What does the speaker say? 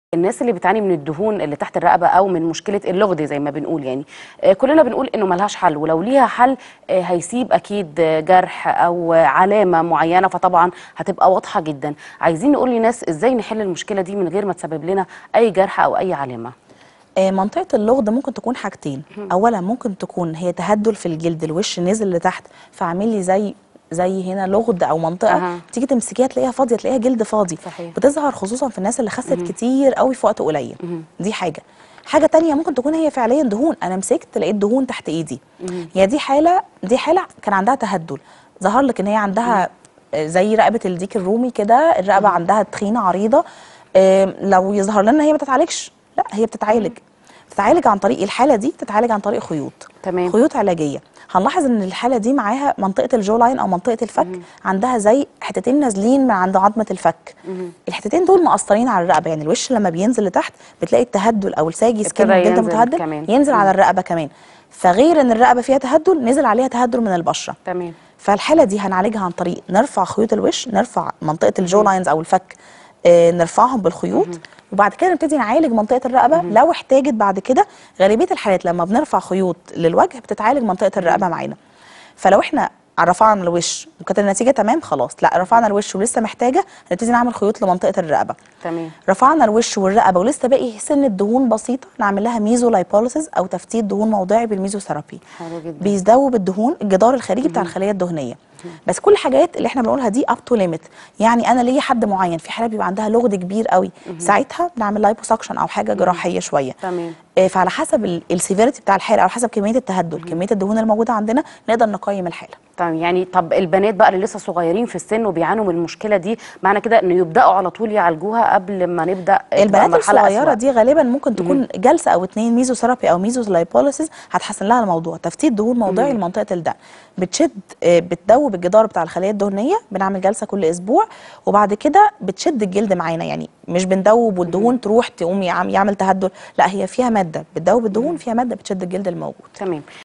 الناس اللي بتعاني من الدهون اللي تحت الرقبه او من مشكله اللغد زي ما بنقول يعني آه، كلنا بنقول انه ملهاش حل ولو ليها حل آه، هيسيب اكيد آه، جرح او آه، علامه معينه فطبعا هتبقى واضحه جدا عايزين نقول للناس ازاي نحل المشكله دي من غير ما تسبب لنا اي جرح او اي علامه آه، منطقة اللغد ممكن تكون حاجتين أولا ممكن تكون هي تهدل في الجلد الوش نزل لتحت فعامل لي زي زي هنا لغد أو منطقة أها. تيجي تمسكيها تلاقيها فاضية تلاقيها جلد فاضي صحيح. بتظهر خصوصا في الناس اللي خست كتير قوي في وقت قليل دي حاجة حاجة تانية ممكن تكون هي فعليا دهون أنا مسكت لقيت دهون تحت إيدي هي دي حالة دي حالة كان عندها تهدل ظهر لك إن هي عندها آه، زي رقبة الديك الرومي كده الرقبة عندها تخينة عريضة آم، لو يظهر لنا هي ما تتعالجش لا هي بتتعالج بتتعالج عن طريق الحاله دي بتتعالج عن طريق خيوط تمام. خيوط علاجيه هنلاحظ ان الحاله دي معاها منطقه الجو لاين او منطقه الفك عندها زي حتتين نازلين من عند عظمه الفك الحتتين دول مقصرين على الرقبه يعني الوش لما بينزل لتحت بتلاقي التهدل او الساجي سكين ابتدى الجلد ينزل متهدل كمان. ينزل على الرقبه كمان فغير ان الرقبه فيها تهدل نزل عليها تهدل من البشره تمام فالحاله دي هنعالجها عن طريق نرفع خيوط الوش نرفع منطقه الجو لاينز او الفك آه، نرفعهم بالخيوط وبعد كده نبتدي نعالج منطقه الرقبه لو احتاجت بعد كده غالبيه الحالات لما بنرفع خيوط للوجه بتتعالج منطقه الرقبه معانا فلو احنا رفعنا الوش وكانت النتيجه تمام خلاص لا رفعنا الوش ولسه محتاجه هنبتدي نعمل خيوط لمنطقه الرقبه تمام رفعنا الوش والرقبه ولسه باقي سنه دهون بسيطه نعمل لها ميزو لايبوليسيس او تفتيت دهون موضعي بالميزوثيرابي حلو جدا بيذوب الدهون الجدار الخارجي بتاع الخليه الدهنيه بس كل الحاجات اللي احنا بنقولها دي اب تو ليميت يعني انا ليا حد معين في حاله بيبقى عندها لغد كبير قوي ساعتها بنعمل لايبوسكشن او حاجه جراحيه شويه تمام آه، فعلى حسب السيفيريتي بتاع الحاله او حسب كميه التهدل كميه الدهون الموجوده عندنا نقدر نقيم الحاله تمام يعني طب البنات بقى اللي لسه صغيرين في السن وبيعانوا من المشكله دي معنى كده انه يبداوا على طول يعالجوها قبل ما نبدا تبقى البنات مرحلة الصغيره أسوأ. دي غالبا ممكن تكون جلسه او اتنين ميزو ثيرابي او ميزو لايبوليسيس هتحسن لها الموضوع تفتيت دهون موضعي لمنطقه الدقن بتشد آه، بتدوب الجدار بتاع الخليه الدهنيه بنعمل جلسه كل اسبوع وبعد كده بتشد الجلد معانا يعني مش بندوب والدهون تروح تقوم يعم- يعمل تهدل لا هي فيها ماده بتدوب الدهون فيها ماده بتشد الجلد الموجود تمام